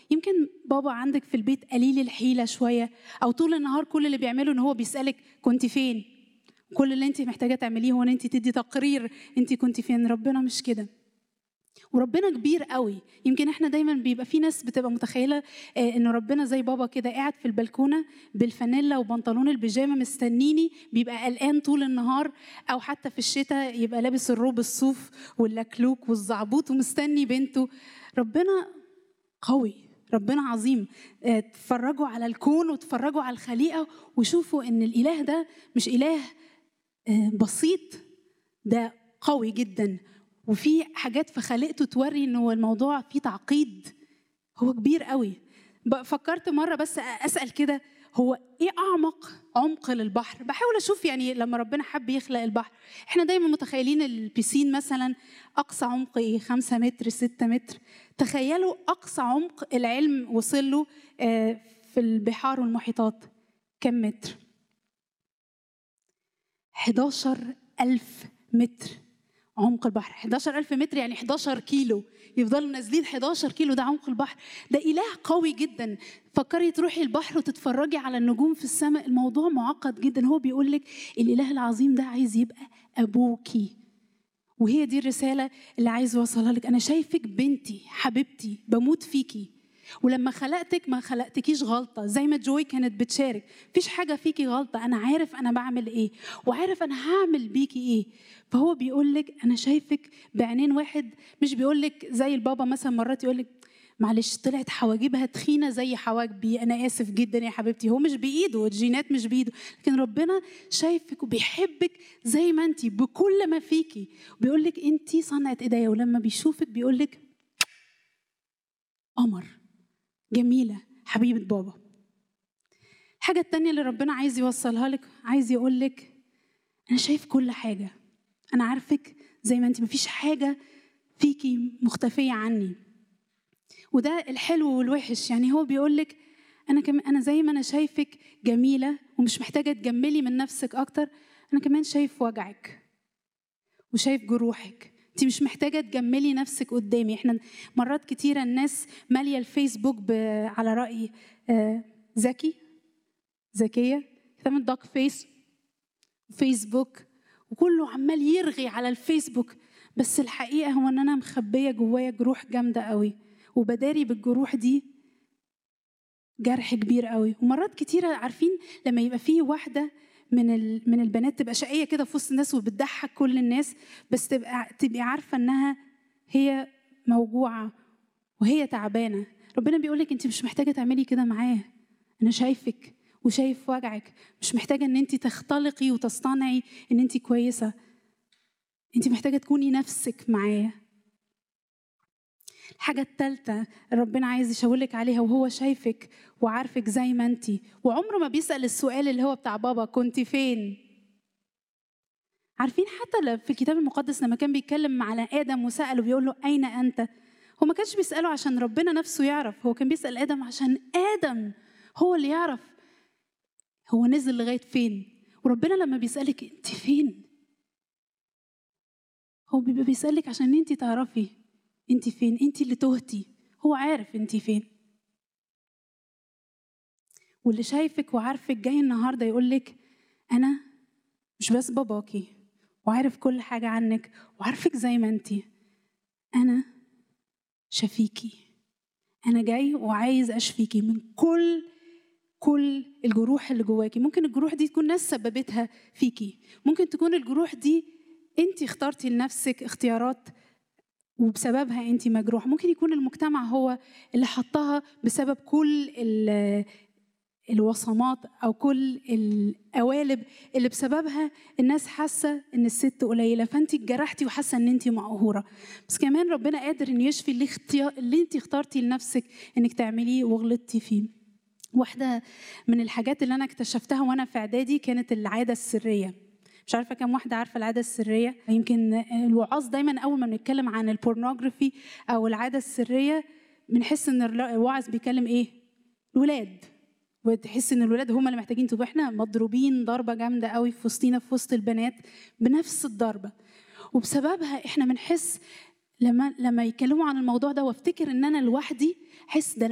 يمكن بابا عندك في البيت قليل الحيلة شوية أو طول النهار كل اللي بيعمله إن هو بيسألك كنت فين كل اللي أنت محتاجة تعمليه هو إن أنت تدي تقرير أنت كنت فين ربنا مش كده وربنا كبير قوي يمكن احنا دايما بيبقى في ناس بتبقى متخيله آه، ان ربنا زي بابا كده قاعد في البلكونه بالفانيلا وبنطلون البيجامه مستنيني بيبقى قلقان طول النهار او حتى في الشتاء يبقى لابس الروب الصوف واللكلوك والزعبوط ومستني بنته ربنا قوي ربنا عظيم آه، اتفرجوا على الكون وتفرجوا على الخليقه وشوفوا ان الاله ده مش اله آه، بسيط ده قوي جدا وفي حاجات في خلقته توري ان هو الموضوع فيه تعقيد هو كبير قوي بقى فكرت مره بس اسال كده هو ايه اعمق عمق للبحر بحاول اشوف يعني لما ربنا حب يخلق البحر احنا دايما متخيلين البيسين مثلا اقصى عمق ايه خمسة متر ستة متر تخيلوا اقصى عمق العلم وصل له آه، في البحار والمحيطات كم متر 11 ألف متر عمق البحر 11 ألف متر يعني 11 كيلو يفضلوا نازلين 11 كيلو ده عمق البحر ده إله قوي جدا فكري تروحي البحر وتتفرجي على النجوم في السماء الموضوع معقد جدا هو بيقول لك الإله العظيم ده عايز يبقى أبوكي وهي دي الرسالة اللي عايز أوصلها لك أنا شايفك بنتي حبيبتي بموت فيكي ولما خلقتك ما خلقتكيش غلطة زي ما جوي كانت بتشارك مفيش حاجة فيكي غلطة أنا عارف أنا بعمل إيه وعارف أنا هعمل بيكي إيه فهو بيقول لك أنا شايفك بعينين واحد مش بيقول لك زي البابا مثلا مرات يقول لك معلش طلعت حواجبها تخينة زي حواجبي أنا آسف جدا يا حبيبتي هو مش بإيده الجينات مش بإيده لكن ربنا شايفك وبيحبك زي ما أنت بكل ما فيكي وبيقول لك أنت صنعة إيديا ولما بيشوفك بيقول لك قمر جميلة حبيبة بابا الحاجة التانية اللي ربنا عايز يوصلها لك عايز يقول لك أنا شايف كل حاجة أنا عارفك زي ما أنت مفيش حاجة فيكي مختفية عني وده الحلو والوحش يعني هو بيقول لك أنا كم أنا زي ما أنا شايفك جميلة ومش محتاجة تجملي من نفسك أكتر أنا كمان شايف وجعك وشايف جروحك انت مش محتاجه تجملي نفسك قدامي احنا مرات كتيره الناس ماليه الفيسبوك ب... على راي آه، زكي زكيه تعمل داك فيس فيسبوك وكله عمال يرغي على الفيسبوك بس الحقيقه هو ان انا مخبيه جوايا جروح جامده قوي وبداري بالجروح دي جرح كبير قوي ومرات كتيره عارفين لما يبقى فيه واحده من ال- من البنات تبقى شقيه كده في وسط الناس وبتضحك كل الناس بس تبقى تبقي عارفه انها هي موجوعه وهي تعبانه ربنا بيقول لك انت مش محتاجه تعملي كده معاه انا شايفك وشايف وجعك مش محتاجه ان انت تختلقي وتصطنعي ان انت كويسه انت محتاجه تكوني نفسك معاه الحاجة التالتة ربنا عايز يشاورلك عليها وهو شايفك وعارفك زي ما انت وعمره ما بيسأل السؤال اللي هو بتاع بابا كنت فين عارفين حتى ل- في الكتاب المقدس لما كان بيتكلم على آدم وسأله بيقول له أين أنت هو ما كانش بيسأله عشان ربنا نفسه يعرف هو كان بيسأل آدم عشان آدم هو اللي يعرف هو نزل لغاية فين وربنا لما بيسألك انت فين هو بيبقى بيسألك عشان انت تعرفي انت فين انت اللي تهتي هو عارف انت فين واللي شايفك وعارفك جاي النهارده يقول لك انا مش بس باباكي وعارف كل حاجه عنك وعارفك زي ما انت انا شفيكي انا جاي وعايز اشفيكي من كل كل الجروح اللي جواكي ممكن الجروح دي تكون ناس سببتها فيكي ممكن تكون الجروح دي انت اخترتي لنفسك اختيارات وبسببها انت مجروح ممكن يكون المجتمع هو اللي حطها بسبب كل ال- الوصمات او كل القوالب اللي بسببها الناس حاسه ان الست قليله فانت اتجرحتي وحاسه ان انت مقهوره بس كمان ربنا قادر ان يشفي اللي, اختيار اللي انت اخترتي لنفسك انك تعمليه وغلطتي فيه واحده من الحاجات اللي انا اكتشفتها وانا في اعدادي كانت العاده السريه مش عارفه كم واحده عارفه العاده السريه يمكن الوعاظ دايما اول ما بنتكلم عن البورنوجرافي او العاده السريه بنحس ان الواعظ بيكلم ايه الولاد وتحس ان الولاد هم اللي محتاجين تبقى احنا مضروبين ضربه جامده قوي في وسطينا في وسط البنات بنفس الضربه وبسببها احنا بنحس لما لما يتكلموا عن الموضوع ده وافتكر ان انا لوحدي احس ده